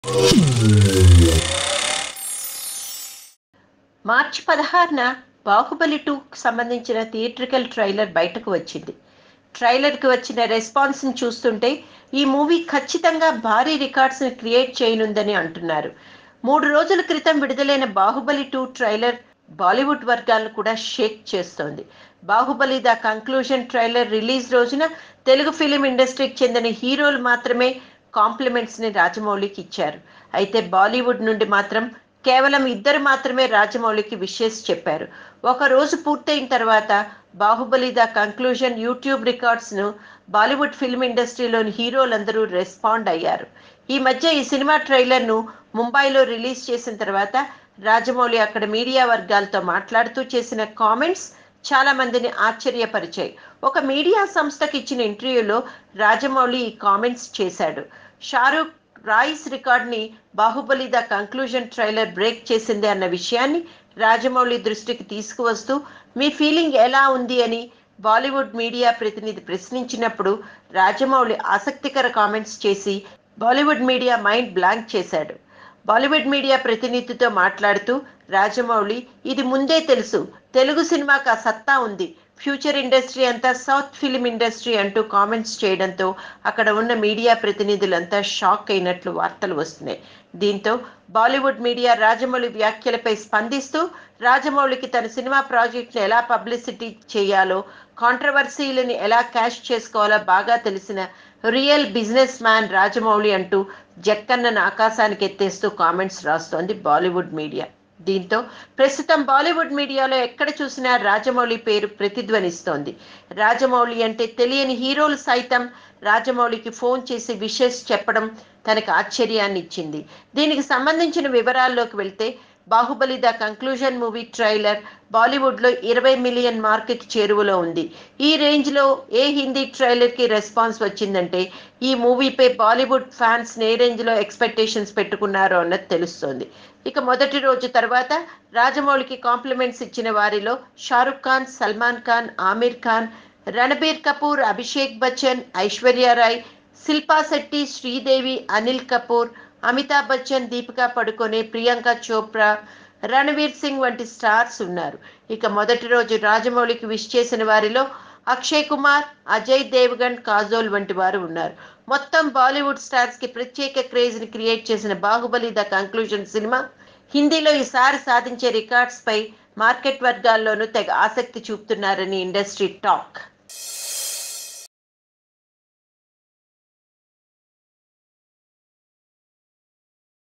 మార్చి పదహారున బాహుబలి టూకి సంబంధించిన థియేట్రికల్ ట్రైలర్ బయటకు వచ్చింది ట్రైలర్కి వచ్చిన రెస్పాన్స్ని చూస్తుంటే ఈ మూవీ ఖచ్చితంగా భారీ రికార్డ్స్ని క్రియేట్ చేయనుందని అంటున్నారు మూడు రోజుల క్రితం విడుదలైన బాహుబలి టూ ట్రైలర్ బాలీవుడ్ వర్గాలను కూడా షేక్ చేస్తోంది Baahubali the conclusion trailer release రోజున తెలుగు ఫిలిం ఇండస్ట్రీకి చెందిన హీరోలు మాత్రమే కాంప్లిమెంట్స్ని రాజమౌళికి ఇచ్చారు అయితే బాలీవుడ్ నుండి మాత్రం కేవలం ఇద్దరు మాత్రమే రాజమౌళికి విషెస్ చెప్పారు ఒక రోజు పూర్తయిన తర్వాత బాహుబలి ద కంక్లూజన్ యూట్యూబ్ రికార్డ్స్ను బాలీవుడ్ ఫిల్మ్ ఇండస్ట్రీలోని హీరోలందరూ రెస్పాండ్ అయ్యారు ఈ మధ్య ఈ సినిమా ట్రైలర్ను ముంబైలో రిలీజ్ చేసిన తర్వాత రాజమౌళి అక్కడ మీడియా వర్గాలతో మాట్లాడుతూ చేసిన కామెంట్స్ చాలా మందిని ఆశ్చర్యపరిచాయి ఒక మీడియా సంస్థకి ఇచ్చిన ఇంటర్వ్యూలో రాజమౌళి ఈ కామెంట్స్ చేశాడు షారూక్ రాయిస్ రికార్డ్ని Baahubali the conclusion trailer break చేసింది అన్న విషయాన్ని రాజమౌళి దృష్టికి తీసుకువస్తూ మీ ఫీలింగ్ ఎలా ఉంది అని బాలీవుడ్ మీడియా ప్రతినిధి ప్రశ్నించినప్పుడు రాజమౌళి ఆసక్తికర కామెంట్స్ చేసి బాలీవుడ్ మీడియా మైండ్ బ్లాంక్ చేశాడు బాలీవుడ్ మీడియా ప్రతినిధితో మాట్లాడుతూ రాజమౌళి ఇది ముందే తెలుసు తెలుగు సినిమాకు ఆ సత్తా ఉంది ఫ్యూచర్ ఇండస్ట్రీ అంతా సౌత్ ఫిలిం ఇండస్ట్రీ అంటూ కామెంట్స్ చేయడంతో అక్కడ ఉన్న మీడియా ప్రతినిధులంతా షాక్ అయినట్లు వార్తలు వస్తున్నాయి దీంతో బాలీవుడ్ మీడియా రాజమౌళి వ్యాఖ్యలపై స్పందిస్తూ రాజమౌళికి తన సినిమా ప్రాజెక్ట్ను ఎలా పబ్లిసిటీ చేయాలో కాంట్రవర్సీలని ఎలా క్యాష్ చేసుకోవాలో బాగా తెలిసిన రియల్ బిజినెస్ మ్యాన్ రాజమౌళి అంటూ జక్కన్నను ఆకాశానికి ఎత్తేస్తూ కామెంట్స్ రాస్తోంది బాలీవుడ్ మీడియా దీంతో ప్రస్తుతం బాలీవుడ్ మీడియాలో ఎక్కడ చూసినా రాజమౌళి పేరు ప్రతిధ్వనిస్తోంది రాజమౌళి అంటే తెలియని హీరోలు సైతం రాజమౌళికి ఫోన్ చేసి విషెస్ చెప్పడం తనకు ఆశ్చర్యాన్ని ఇచ్చింది దీనికి సంబంధించిన వివరాల్లోకి వెళ్తే Baahubali the conclusion movie trailer బాలీవుడ్లో ఇరవై మిలియన్ మార్కెట్ చేరువలో ఉంది ఈ రేంజ్లో ఏ హిందీ ట్రైలర్కి రెస్పాన్స్ వచ్చిందంటే ఈ మూవీపై బాలీవుడ్ ఫ్యాన్స్ ఏ రేంజ్లో ఎక్స్పెక్టేషన్స్ పెట్టుకున్నారో అన్నది తెలుస్తోంది ఇక మొదటి రోజు తర్వాత రాజమౌళికి కాంప్లిమెంట్స్ ఇచ్చిన వారిలో షారుఖ్ ఖాన్ సల్మాన్ ఖాన్ ఆమిర్ ఖాన్ రణబీర్ కపూర్ అభిషేక్ బచ్చన్ ఐశ్వర్యారాయ్ శిల్పా శెట్టి శ్రీదేవి అనిల్ కపూర్ అమితాబ్ బచ్చన్ దీపికా పడుకొనే ప్రియాంక చోప్రా రణవీర్ సింగ్ వంటి స్టార్స్ ఉన్నారు ఇక మొదటి రోజు రాజమౌళికి విష్ చేసిన వారిలో అక్షయ్ కుమార్ అజయ్ దేవ్గన్ కాజోల్ వంటి వారు ఉన్నారు మొత్తం బాలీవుడ్ స్టార్స్ కి ప్రత్యేక క్రేజ్ ని క్రియేట్ చేసిన బాహుబలి ద కంక్లూజన్ సినిమా హిందీలో ఈసారి సాధించే రికార్డ్స్ పై మార్కెట్ వర్గాల్లోనూ తెగ ఆసక్తి చూపుతున్నారని ఇండస్ట్రీ టాక్